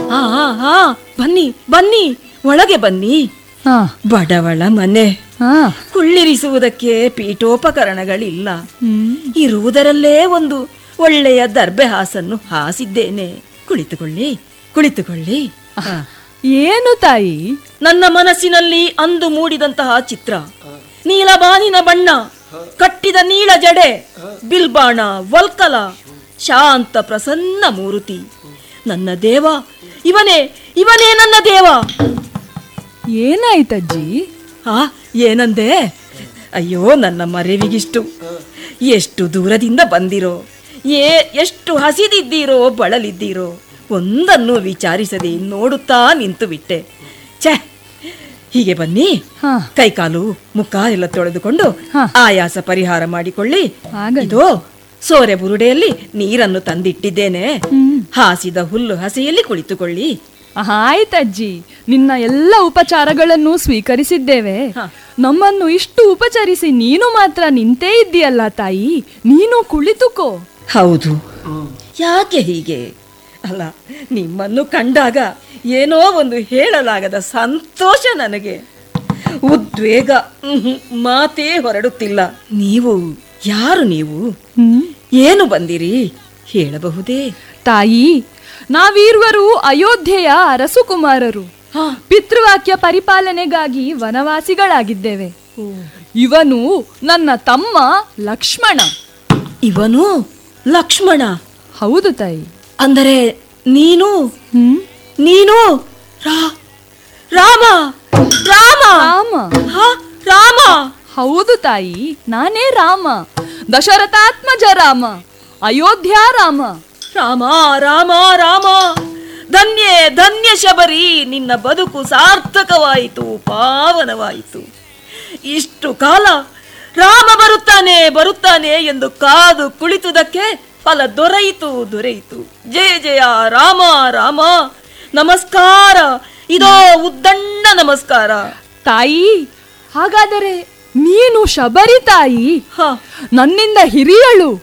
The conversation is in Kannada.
ಆ ಆ, ಆ, ಬನ್ನಿ ಬನ್ನಿ ಒಳಗೆ ಬನ್ನಿ ಹಾ ಬಡವಳ ಮನೆ ಹಾ ಕುಳ್ಳಿರಿಸುವುದಕ್ಕೆ ಪೀಠೋಪಕರಣಗಳಿಲ್ಲ ಹ್ಮ್ ಇರುವುದರಲ್ಲೇ ಒಂದು ಒಳ್ಳೆಯ ದರ್ಬೆ ಹಾಸನ್ನು ಹಾಸಿದ್ದೇನೆ ಕುಳಿತುಕೊಳ್ಳಿ ಕುಳಿತುಕೊಳ್ಳಿ ಹ. ಏನು ತಾಯಿ ನನ್ನ ಮನಸ್ಸಿನಲ್ಲಿ ಅಂದು ಮೂಡಿದಂತಹ ಚಿತ್ರ ನೀಲಬಾನಿನ ಬಣ್ಣ ಕಟ್ಟಿದ ನೀಳ ಜಡೆ ಬಿಲ್ಬಾಣ ವಲ್ಕಲ ಶಾಂತ ಪ್ರಸನ್ನ ಮೂರುತಿ ನನ್ನ ದೇವ ಇವನೇ ಇವನೇ ನನ್ನ ದೇವ ಏನಾಯ್ತಜ್ಜಿ ಆ ಏನಂದೆ ಅಯ್ಯೋ ನನ್ನ ಮರೆವಿಗಿಷ್ಟು ಎಷ್ಟು ದೂರದಿಂದ ಬಂದಿರೋ ಏ ಎಷ್ಟು ಹಸಿದಿದ್ದೀರೋ ಬಳಲಿದ್ದೀರೋ ಒಂದನ್ನು ವಿಚಾರಿಸದೆ ನೋಡುತ್ತಾ ನಿಂತು ಬಿಟ್ಟೆ ಛೆ ಹೀಗೆ ಬನ್ನಿ ಹಾ ಕೈಕಾಲು ಮುಖ ಎಲ್ಲ ತೊಳೆದುಕೊಂಡು ಹಾ. ಆಯಾಸ ಪರಿಹಾರ ಮಾಡಿಕೊಳ್ಳಿ ಆಗಲಿ. ಇದು ಸೋರೆ ಬುರುಡೆಯಲ್ಲಿ ನೀರನ್ನು ತಂದಿಟ್ಟಿದ್ದೇನೆ ಹ್ಮ್. ಹಾಸಿದ ಹುಲ್ಲು ಹಸೆಯಲ್ಲಿ ಕುಳಿತುಕೊಳ್ಳಿ ಆಯ್ತಜ್ಜಿ ನಿನ್ನ ಎಲ್ಲ ಉಪಚಾರಗಳನ್ನು ಸ್ವೀಕರಿಸಿದ್ದೇವೆ ಹ. ನಮ್ಮನ್ನು ಇಷ್ಟು ಉಪಚರಿಸಿ ನೀನು ಮಾತ್ರ ನಿಂತೇ ಇದ್ದೀಯಲ್ಲ ತಾಯಿ ನೀನು ಕುಳಿತುಕೋ ಹೌದು ಯಾಕೆ ಹೀಗೆ ಅಲ್ಲ ನಿಮ್ಮನ್ನು ಕಂಡಾಗ ಏನೋ ಒಂದು ಹೇಳಲಾಗದ ಸಂತೋಷ ನನಗೆ ಉದ್ವೇಗ ಮ್ಹೂ, ಮಾತೇ ಹೊರಡುತ್ತಿಲ್ಲ ನೀವು ಯಾರು ನೀವು ಹ್ಮ್ ಏನು ಬಂದಿರಿ ಹೇಳಬಹುದೇ ತಾಯಿ ನಾವೀರ್ವರು ಅಯೋಧ್ಯೆಯ ಅರಸುಕುಮಾರರು ಹಾ. ಪಿತೃವಾಕ್ಯ ಪರಿಪಾಲನೆಗಾಗಿ ವನವಾಸಿಗಳಾಗಿದ್ದೇವೆ ಇವನು ನನ್ನ ತಮ್ಮ ಲಕ್ಷ್ಮಣ ಇವನು ಲಕ್ಷ್ಮಣ ಹೌದು ತಾಯಿ ಅಂದರೆ ನೀನು ಹ್ಮ್ ನೀನು ರಾ ರಾಮ ರಾಮ ರಾಮ ಹಾ, ರಾಮ ಹೌದು ತಾಯಿ ನಾನೇ ರಾಮ ದಶರಥಾತ್ಮಜ ರಾಮ ಅಯೋಧ್ಯ ರಾಮ ರಾಮ ರಾಮ ರಾಮ ಧನ್ಯೆ ಧನ್ಯ ಶಬರಿ ನಿನ್ನ ಬದುಕು ಸಾರ್ಥಕವಾಯಿತು ಪಾವನವಾಯಿತು ಇಷ್ಟು ಕಾಲ ರಾಮ ಬರುತ್ತಾನೆ ಬರುತ್ತಾನೆ ಎಂದು ಕಾದು ಕುಳಿತುದಕ್ಕೆ ಫಲ ದೊರೆಯಿತು ದೊರೆಯಿತು ಜಯ ಜಯ ರಾಮ ರಾಮ ನಮಸ್ಕಾರ ಇದೋ ಉದ್ದಂಡ ನಮಸ್ಕಾರ ತಾಯಿ ಹಾಗಾದರೆ ನೀನು ಶಬರಿ ತಾಯಿ ಹ ನನ್ನಿಂದ ಹಿರಿಯಳು